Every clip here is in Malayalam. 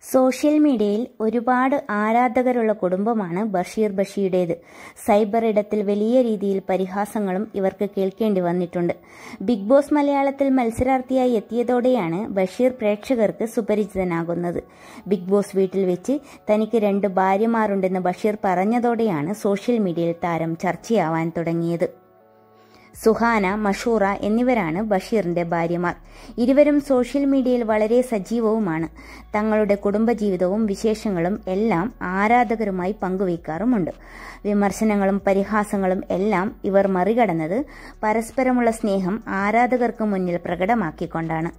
സോഷ്യൽ മീഡിയയിൽ ഒരുപാട് ആരാധകരുള്ള കുടുംബമാണ് ബഷീർ ബഷിയുടേത് സൈബർ ഇടത്തിൽ വലിയ രീതിയിൽ പരിഹാസങ്ങളും ഇവർക്ക് കേൾക്കേണ്ടി വന്നിട്ടുണ്ട് ബിഗ് ബോസ് മലയാളത്തിൽ മത്സരാർത്ഥിയായി എത്തിയതോടെയാണ് ബഷീർ പ്രേക്ഷകർക്ക് സുപരിചിതനാകുന്നത് ബിഗ് ബോസ് വീട്ടിൽ വെച്ച് തനിക്ക് രണ്ട് ഭാര്യമാരുണ്ടെന്ന് ബഷീർ പറഞ്ഞതോടെയാണ് സോഷ്യൽ മീഡിയയിൽ താരം ചർച്ചയാവാൻ തുടങ്ങിയത് സുഹാന മഷൂറ എന്നിവരാണ് ബഷീറിന്റെ ഭാര്യമാർ ഇരുവരും സോഷ്യൽ മീഡിയയിൽ വളരെ സജീവവുമാണ് തങ്ങളുടെ കുടുംബജീവിതവും വിശേഷങ്ങളും എല്ലാം ആരാധകരുമായി പങ്കുവയ്ക്കാറുമുണ്ട് വിമർശനങ്ങളും പരിഹാസങ്ങളും എല്ലാം ഇവർ മറികടന്നത് പരസ്പരമുള്ള സ്നേഹം ആരാധകർക്ക് മുന്നിൽ പ്രകടമാക്കിക്കൊണ്ടാണ്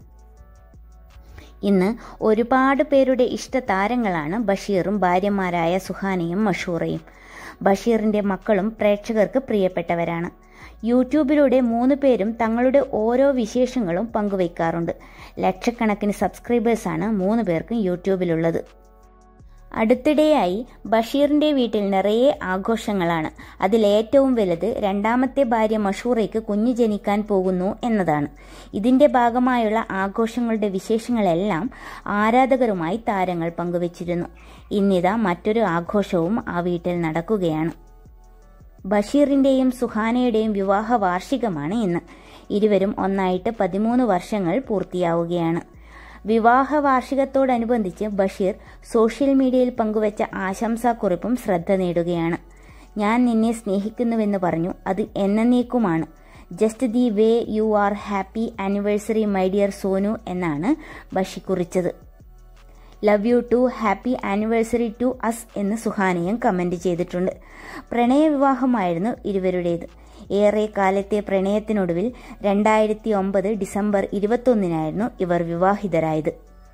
ഇന്ന് ഒരുപാട് പേരുടെ ഇഷ്ടതാരങ്ങളാണ് ബഷീറും ഭാര്യമാരായ സുഹാനയും മഷൂറയും ബഷീറിന്റെ മക്കളും പ്രേക്ഷകർക്ക് പ്രിയപ്പെട്ടവരാണ് യൂട്യൂബിലൂടെ മൂന്ന് പേരും തങ്ങളുടെ ഓരോ വിശേഷങ്ങളും പങ്കുവയ്ക്കാറുണ്ട് ലക്ഷക്കണക്കിന് സബ്സ്ക്രൈബേഴ്സാണ് മൂന്ന് പേർക്കും യൂട്യൂബിലുള്ളത് അടുത്തിടെയായി ബഷീറിന്റെ വീട്ടിൽ നിറയെ ആഘോഷങ്ങളാണ് അതിലേറ്റവും വലുത് രണ്ടാമത്തെ ഭാര്യ മഷൂറയ്ക്ക് കുഞ്ഞു ജനിക്കാൻ പോകുന്നു എന്നതാണ് ഇതിന്റെ ഭാഗമായുള്ള ആഘോഷങ്ങളുടെ വിശേഷങ്ങളെല്ലാം ആരാധകരുമായി താരങ്ങൾ പങ്കുവച്ചിരുന്നു ഇന്നിതാ മറ്റൊരു ആഘോഷവും ആ വീട്ടിൽ നടക്കുകയാണ് ബഷീറിന്റെയും സുഹാനയുടെയും വിവാഹ വാർഷികമാണ് ഇന്ന് ഇരുവരും ഒന്നായിട്ട് പതിമൂന്ന് വർഷങ്ങൾ പൂർത്തിയാവുകയാണ് വിവാഹ വാർഷികത്തോടനുബന്ധിച്ച് ബഷീർ സോഷ്യൽ മീഡിയയിൽ പങ്കുവച്ച ആശംസാക്കുറിപ്പും ശ്രദ്ധ നേടുകയാണ് ഞാൻ നിന്നെ സ്നേഹിക്കുന്നുവെന്ന് പറഞ്ഞു അത് എന്നേക്കുമാണ് just the way you are happy anniversary my dear Sonu എന്നാണ് ബഷി കുറിച്ചത് love you too happy anniversary to us എന്ന് സുഹാനയും കമന്റ് ചെയ്തിട്ടുണ്ട് പ്രണയവിവാഹമായിരുന്നു ഇരുവരുടേത് ഏറെ കാലത്തെ പ്രണയത്തിനൊടുവിൽ രണ്ടായിരത്തി ഒമ്പത് ഡിസംബർ ഇരുപത്തൊന്നിനായിരുന്നു ഇവർ വിവാഹിതരായത്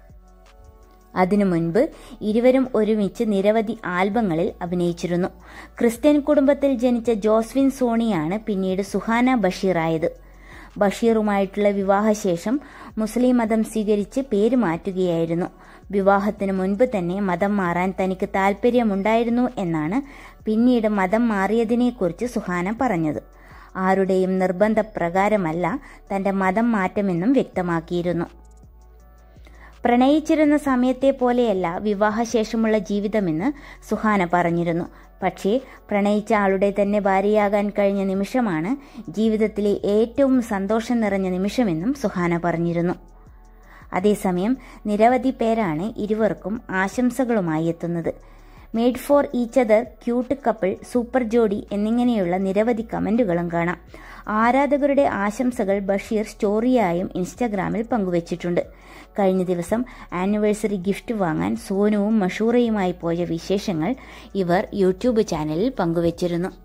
അതിനു മുൻപ് ഇരുവരും ഒരുമിച്ച് നിരവധി ആൽബങ്ങളിൽ അഭിനയിച്ചിരുന്നു ക്രിസ്ത്യൻ കുടുംബത്തിൽ ജനിച്ച ജോസ്വിൻ സോണിയാണ് പിന്നീട് സുഹാന ബഷീറായത് ബഷീറുമായിട്ടുള്ള വിവാഹശേഷം മുസ്ലിം മതം സ്വീകരിച്ച് പേര് മാറ്റുകയായിരുന്നു വിവാഹത്തിന് മുൻപ് തന്നെ മതം മാറാൻ തനിക്ക് താല്പര്യമുണ്ടായിരുന്നു എന്നാണ് പിന്നീട് മതം മാറിയതിനെക്കുറിച്ച് സുഹാന പറഞ്ഞത് ആരുടെയും നിർബന്ധപ്രകാരമല്ല തന്റെ മതം മാറ്റമെന്നും വ്യക്തമാക്കിയിരുന്നു പ്രണയിച്ചിരുന്ന സമയത്തെ പോലെയല്ല വിവാഹശേഷമുള്ള ജീവിതമെന്ന് സുഹാന പറഞ്ഞിരുന്നു പക്ഷേ പ്രണയിച്ച ആളുടെ തന്നെ ഭാര്യയാകാൻ കഴിഞ്ഞ നിമിഷമാണ് ജീവിതത്തിലെ ഏറ്റവും സന്തോഷം നിറഞ്ഞ നിമിഷമെന്നും സുഹാന പറഞ്ഞിരുന്നു അതേസമയം നിരവധി പേരാണ് ഇരുവർക്കും ആശംസകളുമായി എത്തുന്നത് made for each other cute couple super ജോഡി എന്നിങ്ങനെയുള്ള നിരവധി കമന്റുകളും കാണാം ആരാധകരുടെ ആശംസകൾ ബഷീർ സ്റ്റോറിയായും ഇൻസ്റ്റഗ്രാമിൽ പങ്കുവച്ചിട്ടുണ്ട് കഴിഞ്ഞ ദിവസം ആനിവേഴ്സറി ഗിഫ്റ്റ് വാങ്ങാൻ സോനുവും മഷൂറയുമായി പോയ വിശേഷങ്ങൾ ഇവർ യൂട്യൂബ് ചാനലിൽ പങ്കുവച്ചിരുന്നു